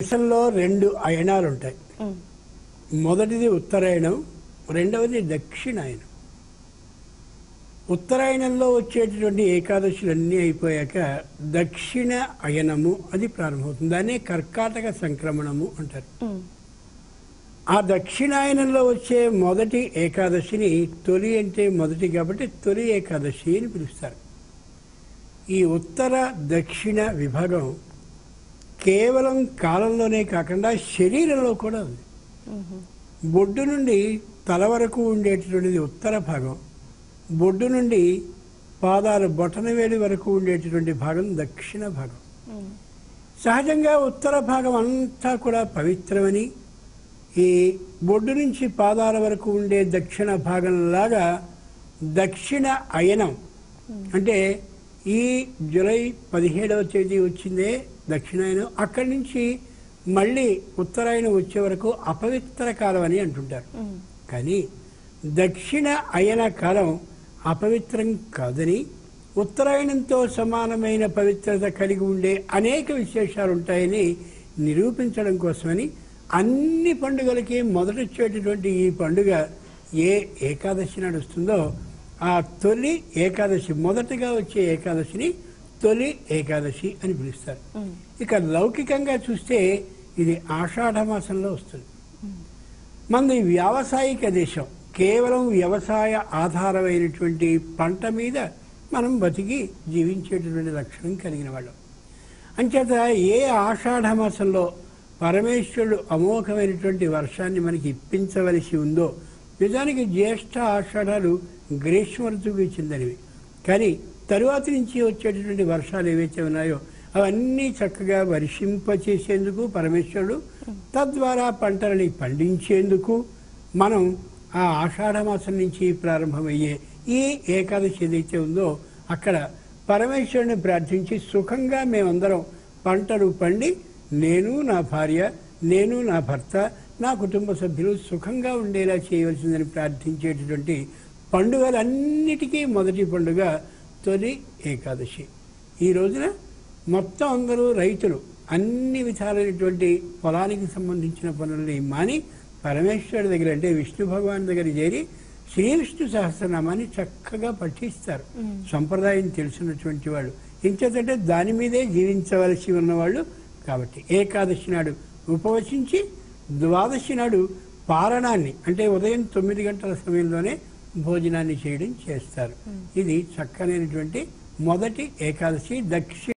వర్షంలో రెండు అయనాలు ఉంటాయి ఉమ్, మొదటిది ఉత్తరాయణం రెండవది దక్షిణాయనం ఉత్తరాయణంలో వచ్చేటటువంటి ఏకాదశులు అన్నీ అయిపోయాక దక్షిణ అయనము అది ప్రారంభమవుతుంది దాన్నే కర్కాటక సంక్రమణము అంటారు ఉమ్, ఆ దక్షిణాయనంలో వచ్చే మొదటి ఏకాదశిని తొలి అంటే మొదటి కాబట్టి తొలి ఏకాదశి అని పిలుస్తారు ఈ ఉత్తర దక్షిణ విభాగం కేవలం కాలంలోనే కాకుండా శరీరంలో కూడా ఉంది ఉమ్, బొడ్డు నుండి తల వరకు ఉండేటటువంటిది ఉత్తర భాగం బొడ్డు నుండి పాదాలు బొటనవేలి వరకు ఉండేటటువంటి భాగం దక్షిణ భాగం ఉమ్, సహజంగా ఉత్తర భాగం అంతా కూడా పవిత్రమని ఈ బొడ్డు నుంచి పాదాల వరకు ఉండే దక్షిణ భాగంలాగా దక్షిణ అయనం అంటే ఈ జూలై పదిహేడవ తేదీ వచ్చిందే దక్షిణాయనం అక్కడి నుంచి మళ్ళీ ఉత్తరాయణం వచ్చే వరకు అపవిత్ర కాలం అని అంటుంటారు ఉమ్, కానీ దక్షిణ అయన కాలం అపవిత్రం కాదని ఉత్తరాయణంతో సమానమైన పవిత్రత కలిగి ఉండే అనేక విశేషాలు ఉంటాయని నిరూపించడం కోసమని అన్ని పండుగలకి మొదటొచ్చేటటువంటి ఈ పండుగ ఏ ఏకాదశి నడుస్తుందో ఆ తొలి ఏకాదశి మొదటగా వచ్చే ఏకాదశిని తొలి ఏకాదశి అని పిలుస్తారు ఉమ్, ఇక లౌకికంగా చూస్తే ఇది ఆషాఢ మాసంలో వస్తుంది మనది వ్యావసాయిక దేశం కేవలం వ్యవసాయ ఆధారమైనటువంటి పంట మీద మనం బతికి జీవించేటటువంటి లక్షణం కలిగిన వాళ్ళం అంచేత ఏ ఆషాఢ మాసంలో పరమేశ్వరుడు అమోఘమైనటువంటి వర్షాన్ని మనకి ఇప్పించవలసి ఉందో నిజానికి జ్యేష్ఠ ఆషాఢాలు గ్రీష్మ ఋతువుకి చెందినవి కానీ తరువాత నుంచి వచ్చేటటువంటి వర్షాలు ఏవైతే ఉన్నాయో అవన్నీ చక్కగా వర్షింపచేసేందుకు పరమేశ్వరుడు తద్వారా పంటలని పండించేందుకు మనం ఆ ఆషాఢ మాసం నుంచి ప్రారంభమయ్యే ఈ ఏకాదశి ఏదైతే ఉందో అక్కడ పరమేశ్వరుని ప్రార్థించి సుఖంగా మేమందరం పంటలు పండి నేను నా భార్య నేను నా భర్త నా కుటుంబ సభ్యులు సుఖంగా ఉండేలా చేయవలసిందని ప్రార్థించేటటువంటి పండుగలన్నిటికీ మొదటి పండుగ తొలి ఏకాదశి ఈ రోజున మొత్తం అందరూ రైతులు అన్ని విధాలైనటువంటి పొలానికి సంబంధించిన పనుల్ని మాని పరమేశ్వరుడి దగ్గర అంటే విష్ణు భగవాన్ దగ్గర చేరి శ్రీ విష్ణు సహస్రనామాన్ని చక్కగా పఠిస్తారు సంప్రదాయం తెలిసినటువంటి వాళ్ళు ఇంచేతంటే దాని మీదే జీవించవలసి ఉన్నవాళ్ళు కాబట్టి ఏకాదశి నాడు ఉపవసించి ద్వాదశి నాడు పారణాన్ని అంటే ఉదయం తొమ్మిది గంటల సమయంలోనే భోజనాన్ని చేయడం చేస్తారు ఇది చక్కనైనటువంటి మొదటి ఏకాదశి దక్షిణ